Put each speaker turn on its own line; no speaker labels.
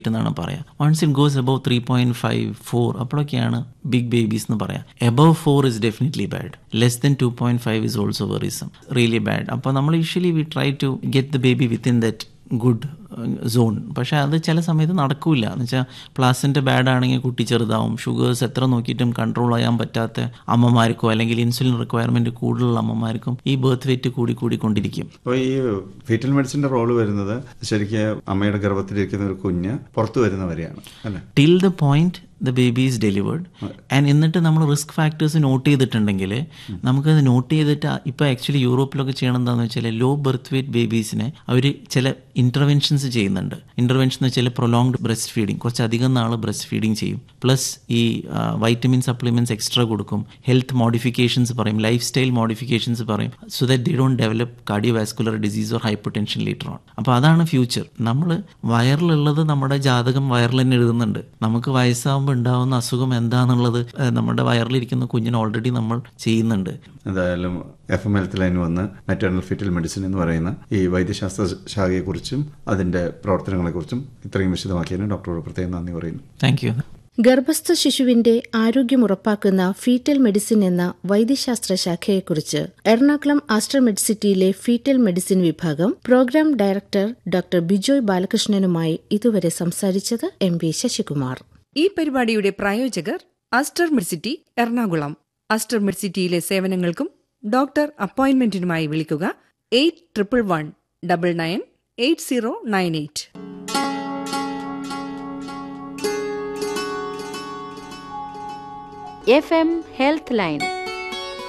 എന്നാണ് പറയാം once it goes above three point five four അപ്പോഴൊക്കെയാണ് ബിഗ് ബേബീസ് എന്ന് പറയാം above four is definitely bad less than two point five is also worrisome really bad അപ്പോൾ നമ്മൾ usually we try to get the baby within that good zone പക്ഷേ അത് ചില സമയത്ത് നടക്കില്ല എന്ന് വെച്ചാൽ പ്ലാസിൻ്റെ ബാഡ് ആണെങ്കിൽ കുട്ടി ചെറുതാവും ഷുഗേഴ്സ് എത്ര നോക്കിയിട്ടും കൺട്രോൾ ചെയ്യാൻ പറ്റാത്ത അമ്മമാർക്കോ അല്ലെങ്കിൽ ഇൻസുലിൻ റിക്വയർമെൻറ്റ് കൂടുതലുള്ള അമ്മമാർക്കും ഈ ബർത്ത് വെയിറ്റ് കൂടി കൂടിക്കൊണ്ടിരിക്കും
അപ്പോൾ ഈ ഫീറ്റൽ മെഡിസിന്റെ റോള് വരുന്നത് ശരിക്കും അമ്മയുടെ ഗർഭത്തിലിരിക്കുന്ന ഒരു കുഞ്ഞ് പുറത്തു വരുന്നവരെയാണ് അല്ലേ
till the point the baby is delivered and എന്നിട്ട് നമ്മൾ റിസ്ക് ഫാക്ടേഴ്സ് നോട്ട് ചെയ്തിട്ടുണ്ടെങ്കിൽ നമുക്കത് നോട്ട് ചെയ്തിട്ട് ഇപ്പോൾ ആക്ച്വലി യൂറോപ്പിലൊക്കെ ചെയ്യണം എന്താണെന്ന് വെച്ചാൽ ലോ ബർത്ത് വെയിറ്റ് ബേബീസിനെ അവർ ചില ഇൻ്റർവെൻഷൻസ് ചെയ്യുന്നുണ്ട് ഇൻ്റർവെൻഷൻ എന്ന് വെച്ചാൽ പ്രൊലോങ്ഡ് ബ്രസ്റ്റ് ഫീഡിങ് കുറച്ചധികം നാൾ ബ്രസ്റ്റ് ഫീഡിങ് ചെയ്യും പ്ലസ് ഈ വൈറ്റമിൻ സപ്ലിമെൻറ്റ്സ് എക്സ്ട്രാ കൊടുക്കും ഹെൽത്ത് മോഡിഫിക്കേഷൻസ് പറയും ലൈഫ് സ്റ്റൈൽ മോഡിഫിക്കേഷൻസ് പറയും so that they don't develop cardiovascular disease or hypertension later on അപ്പോൾ അതാണ് ഫ്യൂച്ചർ നമ്മൾ വയറിലുള്ളത് നമ്മുടെ ജാതകം വയറിൽ തന്നെ എഴുതുന്നുണ്ട് നമുക്ക് വയസ്സാകുമ്പോൾ ഉണ്ടാകുന്ന അസുഖം എന്താണെന്നുള്ളത് ഏഹ്, നമ്മുടെ വയറിലിരിക്കുന്ന കുഞ്ഞിന് ഓൾറെഡി നമ്മൾ ചെയ്യുന്നുണ്ട്
എന്തായാലും എഫ് എം ഹെൽത്ത് ലൈൻ വന്ന് മെറ്റേണൽ ഫീറ്റൽ മെഡിസിൻ എന്ന് പറയുന്ന ഈ വൈദ്യശാസ്ത്ര ശാഖയെക്കുറിച്ചും അതിന്റെ പ്രവർത്തനങ്ങളെക്കുറിച്ചും ഇത്രയും വിശദമാക്കിയതിന് ഡോക്ടറോട് പ്രത്യേകം നന്ദി പറയുന്നു
താങ്ക് യു
ഗർഭസ്ഥ ശിശുവിന്റെ ആരോഗ്യം ഉറപ്പാക്കുന്ന ഫീറ്റൽ മെഡിസിൻ എന്ന വൈദ്യശാസ്ത്ര ശാഖയെക്കുറിച്ച് എറണാകുളം ആസ്റ്റർ മെഡിസിറ്റിയിലെ ഫീറ്റൽ മെഡിസിൻ വിഭാഗം പ്രോഗ്രാം ഡയറക്ടർ ഡോക്ടർ ബിജോയ് ബാലകൃഷ്ണനുമായി ഇതുവരെ സംസാരിച്ചത് എം വി ശശികുമാർ
ഈ പരിപാടിയുടെ പ്രായോജകർ അസ്റ്റർ മെഡ്സിറ്റി എറണാകുളം അസ്റ്റർ മെഡ്സിറ്റിയിലെ സേവനങ്ങൾക്കും ഡോക്ടർ അപ്പോയിന്റ്മെന്റിനുമായി വിളിക്കുക eight triple one double nine eight zero nine eight
F M health line